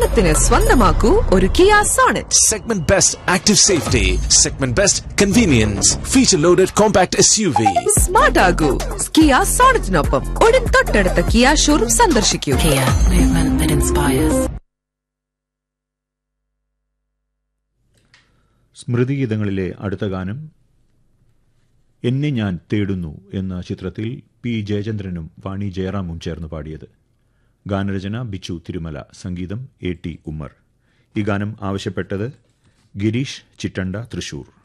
ഓണത്തിന് സ്വന്തമാക്കൂ ഒരു Kia Sonet Segment Best Active Safety, Segment Best Convenience, Feature Loaded Compact SUV. Smart ആകൂ Kia സോണറ്റിനൊപ്പം ഉടൻ തൊട്ടടുത്ത കിയ ഷോറൂം സന്ദർശിക്കൂ Kia, movement that inspires. സ്മൃതിഗീതങ്ങളിലെ അടുത്ത ഗാനം എന്നെ ഞാൻ തേടുന്നു എന്ന ചിത്രത്തിൽ പി ജയചന്ദ്രനും വാണി ജയറാമും ചേർന്ന് പാടിയത് ഗാനരചന ബിച്ചു തിരുമല സംഗീതം എ ടി ഉമ്മർ ഈ ഗാനം ആവശ്യപ്പെട്ടത് ഗിരീഷ് ചിറ്റണ്ട തൃശൂർ